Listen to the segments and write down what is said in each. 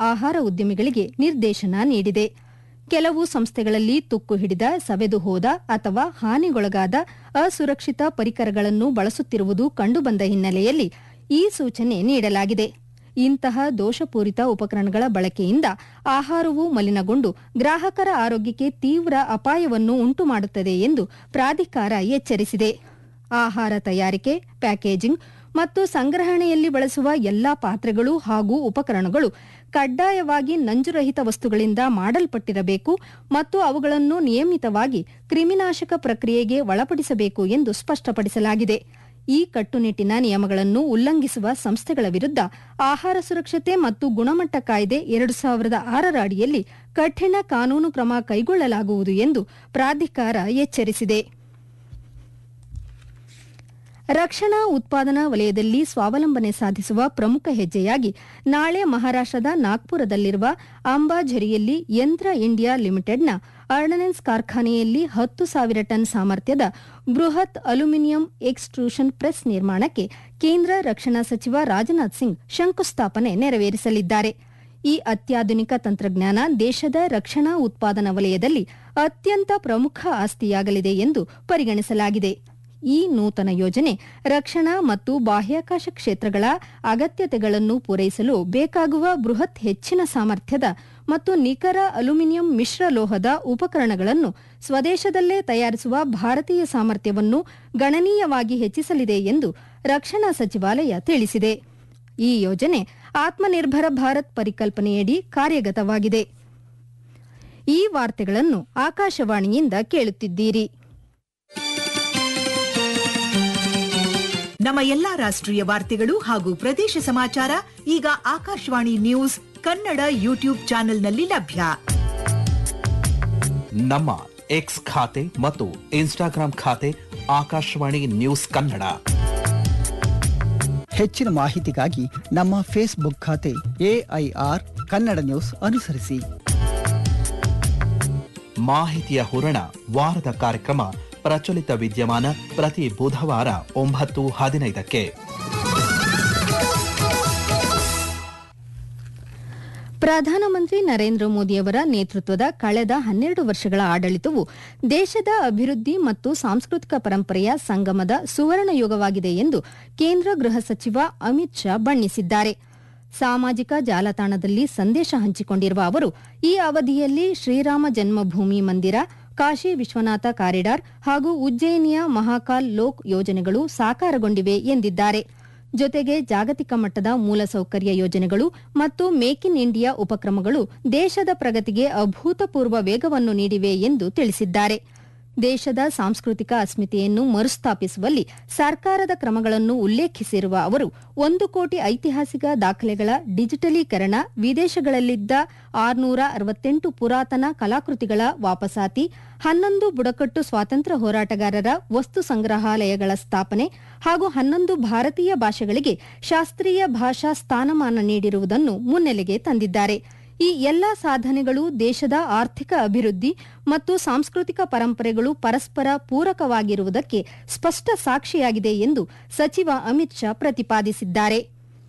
ಆಹಾರ ಉದ್ಯಮಿಗಳಿಗೆ ನಿರ್ದೇಶನ ನೀಡಿದೆ ಕೆಲವು ಸಂಸ್ಥೆಗಳಲ್ಲಿ ತುಕ್ಕು ಹಿಡಿದ ಸವೆದು ಹೋದ ಅಥವಾ ಹಾನಿಗೊಳಗಾದ ಅಸುರಕ್ಷಿತ ಪರಿಕರಗಳನ್ನು ಬಳಸುತ್ತಿರುವುದು ಕಂಡುಬಂದ ಹಿನ್ನೆಲೆಯಲ್ಲಿ ಈ ಸೂಚನೆ ನೀಡಲಾಗಿದೆ ಇಂತಹ ದೋಷಪೂರಿತ ಉಪಕರಣಗಳ ಬಳಕೆಯಿಂದ ಆಹಾರವು ಮಲಿನಗೊಂಡು ಗ್ರಾಹಕರ ಆರೋಗ್ಯಕ್ಕೆ ತೀವ್ರ ಅಪಾಯವನ್ನು ಉಂಟುಮಾಡುತ್ತದೆ ಎಂದು ಪ್ರಾಧಿಕಾರ ಎಚ್ಚರಿಸಿದೆ ಆಹಾರ ತಯಾರಿಕೆ ಪ್ಯಾಕೇಜಿಂಗ್ ಮತ್ತು ಸಂಗ್ರಹಣೆಯಲ್ಲಿ ಬಳಸುವ ಎಲ್ಲಾ ಪಾತ್ರೆಗಳು ಹಾಗೂ ಉಪಕರಣಗಳು ಕಡ್ಡಾಯವಾಗಿ ನಂಜುರಹಿತ ವಸ್ತುಗಳಿಂದ ಮಾಡಲ್ಪಟ್ಟಿರಬೇಕು ಮತ್ತು ಅವುಗಳನ್ನು ನಿಯಮಿತವಾಗಿ ಕ್ರಿಮಿನಾಶಕ ಪ್ರಕ್ರಿಯೆಗೆ ಒಳಪಡಿಸಬೇಕು ಎಂದು ಸ್ಪಷ್ಟಪಡಿಸಲಾಗಿದೆ ಈ ಕಟ್ಟುನಿಟ್ಟಿನ ನಿಯಮಗಳನ್ನು ಉಲ್ಲಂಘಿಸುವ ಸಂಸ್ಥೆಗಳ ವಿರುದ್ಧ ಆಹಾರ ಸುರಕ್ಷತೆ ಮತ್ತು ಗುಣಮಟ್ಟ ಕಾಯ್ದೆ ಎರಡು ಸಾವಿರದ ಆರರ ಅಡಿಯಲ್ಲಿ ಕಠಿಣ ಕಾನೂನು ಕ್ರಮ ಕೈಗೊಳ್ಳಲಾಗುವುದು ಎಂದು ಪ್ರಾಧಿಕಾರ ಎಚ್ಚರಿಸಿದೆ ರಕ್ಷಣಾ ಉತ್ಪಾದನಾ ವಲಯದಲ್ಲಿ ಸ್ವಾವಲಂಬನೆ ಸಾಧಿಸುವ ಪ್ರಮುಖ ಹೆಜ್ಜೆಯಾಗಿ ನಾಳೆ ಮಹಾರಾಷ್ಟದ ನಾಗ್ಪುರದಲ್ಲಿರುವ ಅಂಬಾಝರಿಯಲ್ಲಿ ಯಂತ್ರ ಇಂಡಿಯಾ ಲಿಮಿಟೆಡ್ನ ಆರ್ಡನೆನ್ಸ್ ಕಾರ್ಖಾನೆಯಲ್ಲಿ ಹತ್ತು ಸಾವಿರ ಟನ್ ಸಾಮರ್ಥ್ಯದ ಬೃಹತ್ ಅಲ್ಯೂಮಿನಿಯಂ ಎಕ್ಸ್ಟ್ರೂಷನ್ ಪ್ರೆಸ್ ನಿರ್ಮಾಣಕ್ಕೆ ಕೇಂದ್ರ ರಕ್ಷಣಾ ಸಚಿವ ರಾಜನಾಥ್ ಸಿಂಗ್ ಶಂಕುಸ್ಥಾಪನೆ ನೆರವೇರಿಸಲಿದ್ದಾರೆ ಈ ಅತ್ಯಾಧುನಿಕ ತಂತ್ರಜ್ಞಾನ ದೇಶದ ರಕ್ಷಣಾ ಉತ್ಪಾದನಾ ವಲಯದಲ್ಲಿ ಅತ್ಯಂತ ಪ್ರಮುಖ ಆಸ್ತಿಯಾಗಲಿದೆ ಎಂದು ಪರಿಗಣಿಸಲಾಗಿದೆ ಈ ನೂತನ ಯೋಜನೆ ರಕ್ಷಣಾ ಮತ್ತು ಬಾಹ್ಯಾಕಾಶ ಕ್ಷೇತ್ರಗಳ ಅಗತ್ಯತೆಗಳನ್ನು ಪೂರೈಸಲು ಬೇಕಾಗುವ ಬೃಹತ್ ಹೆಚ್ಚಿನ ಸಾಮರ್ಥ್ಯದ ಮತ್ತು ನಿಖರ ಅಲ್ಯೂಮಿನಿಯಂ ಮಿಶ್ರಲೋಹದ ಉಪಕರಣಗಳನ್ನು ಸ್ವದೇಶದಲ್ಲೇ ತಯಾರಿಸುವ ಭಾರತೀಯ ಸಾಮರ್ಥ್ಯವನ್ನು ಗಣನೀಯವಾಗಿ ಹೆಚ್ಚಿಸಲಿದೆ ಎಂದು ರಕ್ಷಣಾ ಸಚಿವಾಲಯ ತಿಳಿಸಿದೆ ಈ ಯೋಜನೆ ಆತ್ಮನಿರ್ಭರ ಭಾರತ್ ಪರಿಕಲ್ಪನೆಯಡಿ ಕಾರ್ಯಗತವಾಗಿದೆ ಈ ವಾರ್ತೆಗಳನ್ನು ಆಕಾಶವಾಣಿಯಿಂದ ಕೇಳುತ್ತಿದ್ದೀರಿ ನಮ್ಮ ಎಲ್ಲಾ ರಾಷ್ಟ್ರೀಯ ವಾರ್ತೆಗಳು ಹಾಗೂ ಪ್ರದೇಶ ಸಮಾಚಾರ ಈಗ ಆಕಾಶವಾಣಿ ನ್ಯೂಸ್ ಕನ್ನಡ ಯೂಟ್ಯೂಬ್ ಚಾನೆಲ್ನಲ್ಲಿ ಲಭ್ಯ ನಮ್ಮ ಎಕ್ಸ್ ಖಾತೆ ಮತ್ತು ಇನ್ಸ್ಟಾಗ್ರಾಂ ಖಾತೆ ಆಕಾಶವಾಣಿ ನ್ಯೂಸ್ ಕನ್ನಡ ಹೆಚ್ಚಿನ ಮಾಹಿತಿಗಾಗಿ ನಮ್ಮ ಫೇಸ್ಬುಕ್ ಖಾತೆ ಎಐಆರ್ ಕನ್ನಡ ನ್ಯೂಸ್ ಅನುಸರಿಸಿ ಮಾಹಿತಿಯ ಹೂರಣ ವಾರದ ಕಾರ್ಯಕ್ರಮ ಪ್ರಚಲಿತ ವಿದ್ಯಮಾನ ಪ್ರತಿ ಬುಧವಾರ ಒಂಬತ್ತು ಹದಿನೈದಕ್ಕೆ ಪ್ರಧಾನಮಂತ್ರಿ ನರೇಂದ್ರ ಮೋದಿಯವರ ನೇತೃತ್ವದ ಕಳೆದ ಹನ್ನೆರಡು ವರ್ಷಗಳ ಆಡಳಿತವು ದೇಶದ ಅಭಿವೃದ್ಧಿ ಮತ್ತು ಸಾಂಸ್ಕೃತಿಕ ಪರಂಪರೆಯ ಸಂಗಮದ ಸುವರ್ಣ ಯುಗವಾಗಿದೆ ಎಂದು ಕೇಂದ್ರ ಗೃಹ ಸಚಿವ ಅಮಿತ್ ಶಾ ಬಣ್ಣಿಸಿದ್ದಾರೆ ಸಾಮಾಜಿಕ ಜಾಲತಾಣದಲ್ಲಿ ಸಂದೇಶ ಹಂಚಿಕೊಂಡಿರುವ ಅವರು ಈ ಅವಧಿಯಲ್ಲಿ ಶ್ರೀರಾಮ ಜನ್ಮಭೂಮಿ ಮಂದಿರ ಕಾಶಿ ವಿಶ್ವನಾಥ ಕಾರಿಡಾರ್ ಹಾಗೂ ಉಜ್ಜಯಿನಿಯ ಮಹಾಕಾಲ್ ಲೋಕ್ ಯೋಜನೆಗಳು ಸಾಕಾರಗೊಂಡಿವೆ ಎಂದಿದ್ದಾರೆ ಜೊತೆಗೆ ಜಾಗತಿಕ ಮಟ್ಟದ ಮೂಲಸೌಕರ್ಯ ಯೋಜನೆಗಳು ಮತ್ತು ಮೇಕ್ ಇನ್ ಇಂಡಿಯಾ ಉಪಕ್ರಮಗಳು ದೇಶದ ಪ್ರಗತಿಗೆ ಅಭೂತಪೂರ್ವ ವೇಗವನ್ನು ನೀಡಿವೆ ಎಂದು ತಿಳಿಸಿದ್ದಾರೆ ದೇಶದ ಸಾಂಸ್ಕೃತಿಕ ಅಸ್ಮಿತೆಯನ್ನು ಮರುಸ್ಥಾಪಿಸುವಲ್ಲಿ ಸರ್ಕಾರದ ಕ್ರಮಗಳನ್ನು ಉಲ್ಲೇಖಿಸಿರುವ ಅವರು ಒಂದು ಕೋಟಿ ಐತಿಹಾಸಿಕ ದಾಖಲೆಗಳ ಡಿಜಿಟಲೀಕರಣ ವಿದೇಶಗಳಲ್ಲಿದ್ದ ಆರುನೂರ ಅರವತ್ತೆಂಟು ಪುರಾತನ ಕಲಾಕೃತಿಗಳ ವಾಪಸಾತಿ ಹನ್ನೊಂದು ಬುಡಕಟ್ಟು ಸ್ವಾತಂತ್ರ್ಯ ಹೋರಾಟಗಾರರ ವಸ್ತು ಸಂಗ್ರಹಾಲಯಗಳ ಸ್ಥಾಪನೆ ಹಾಗೂ ಹನ್ನೊಂದು ಭಾರತೀಯ ಭಾಷೆಗಳಿಗೆ ಶಾಸ್ತ್ರೀಯ ಭಾಷಾ ಸ್ಥಾನಮಾನ ನೀಡಿರುವುದನ್ನು ಮುನ್ನೆಲೆಗೆ ತಂದಿದ್ದಾರೆ ಈ ಎಲ್ಲಾ ಸಾಧನೆಗಳು ದೇಶದ ಆರ್ಥಿಕ ಅಭಿವೃದ್ಧಿ ಮತ್ತು ಸಾಂಸ್ಕೃತಿಕ ಪರಂಪರೆಗಳು ಪರಸ್ಪರ ಪೂರಕವಾಗಿರುವುದಕ್ಕೆ ಸ್ಪಷ್ಟ ಸಾಕ್ಷಿಯಾಗಿದೆ ಎಂದು ಸಚಿವ ಅಮಿತ್ ಶಾ ಪ್ರತಿಪಾದಿಸಿದ್ದಾರೆ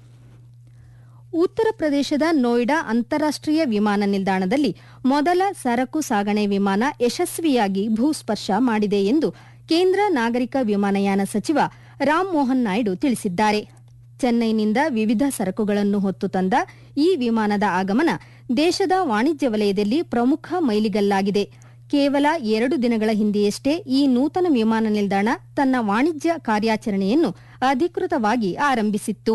ಉತ್ತರ ಪ್ರದೇಶದ ನೋಯ್ಡಾ ಅಂತಾರಾಷ್ಟೀಯ ವಿಮಾನ ನಿಲ್ದಾಣದಲ್ಲಿ ಮೊದಲ ಸರಕು ಸಾಗಣೆ ವಿಮಾನ ಯಶಸ್ವಿಯಾಗಿ ಭೂಸ್ಪರ್ಶ ಮಾಡಿದೆ ಎಂದು ಕೇಂದ್ರ ನಾಗರಿಕ ವಿಮಾನಯಾನ ಸಚಿವ ರಾಮ್ ಮೋಹನ್ ನಾಯ್ಡು ತಿಳಿಸಿದ್ದಾರೆ ಚೆನ್ನೈನಿಂದ ವಿವಿಧ ಸರಕುಗಳನ್ನು ಹೊತ್ತು ತಂದ ಈ ವಿಮಾನದ ಆಗಮನ ದೇಶದ ವಾಣಿಜ್ಯ ವಲಯದಲ್ಲಿ ಪ್ರಮುಖ ಮೈಲಿಗಲ್ಲಾಗಿದೆ ಕೇವಲ ಎರಡು ದಿನಗಳ ಹಿಂದೆಯಷ್ಟೇ ಈ ನೂತನ ವಿಮಾನ ನಿಲ್ದಾಣ ತನ್ನ ವಾಣಿಜ್ಯ ಕಾರ್ಯಾಚರಣೆಯನ್ನು ಅಧಿಕೃತವಾಗಿ ಆರಂಭಿಸಿತ್ತು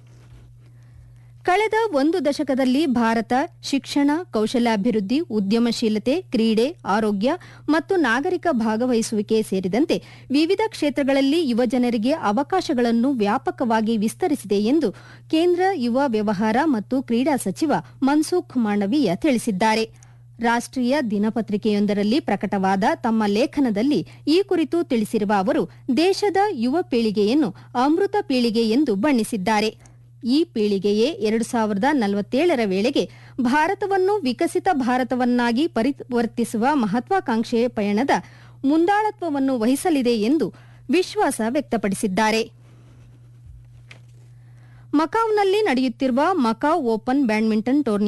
ಕಳೆದ ಒಂದು ದಶಕದಲ್ಲಿ ಭಾರತ ಶಿಕ್ಷಣ ಕೌಶಲ್ಯಾಭಿವೃದ್ಧಿ ಉದ್ಯಮಶೀಲತೆ ಕ್ರೀಡೆ ಆರೋಗ್ಯ ಮತ್ತು ನಾಗರಿಕ ಭಾಗವಹಿಸುವಿಕೆ ಸೇರಿದಂತೆ ವಿವಿಧ ಕ್ಷೇತ್ರಗಳಲ್ಲಿ ಯುವಜನರಿಗೆ ಅವಕಾಶಗಳನ್ನು ವ್ಯಾಪಕವಾಗಿ ವಿಸ್ತರಿಸಿದೆ ಎಂದು ಕೇಂದ್ರ ಯುವ ವ್ಯವಹಾರ ಮತ್ತು ಕ್ರೀಡಾ ಸಚಿವ ಮನ್ಸುಖ್ ಮಾಂಡವೀಯ ತಿಳಿಸಿದ್ದಾರೆ ರಾಷ್ಟ್ರೀಯ ದಿನಪತ್ರಿಕೆಯೊಂದರಲ್ಲಿ ಪ್ರಕಟವಾದ ತಮ್ಮ ಲೇಖನದಲ್ಲಿ ಈ ಕುರಿತು ತಿಳಿಸಿರುವ ಅವರು ದೇಶದ ಯುವ ಪೀಳಿಗೆಯನ್ನು ಅಮೃತ ಪೀಳಿಗೆ ಎಂದು ಬಣ್ಣಿಸಿದ್ದಾರೆ ಈ ಪೀಳಿಗೆಯೇ ಎರಡು ಸಾವಿರದ ನಲವತ್ತೇಳರ ವೇಳೆಗೆ ಭಾರತವನ್ನು ವಿಕಸಿತ ಭಾರತವನ್ನಾಗಿ ಪರಿವರ್ತಿಸುವ ಮಹತ್ವಾಕಾಂಕ್ಷೆಯ ಪಯಣದ ಮುಂದಾಳತ್ವವನ್ನು ವಹಿಸಲಿದೆ ಎಂದು ವಿಶ್ವಾಸ ವ್ಯಕ್ತಪಡಿಸಿದ್ದಾರೆ ಮಕಾವ್ನಲ್ಲಿ ನಡೆಯುತ್ತಿರುವ ಮಕಾವ್ ಓಪನ್ ಬ್ಯಾಡ್ಮಿಂಟನ್ ಟೂರ್ನಿ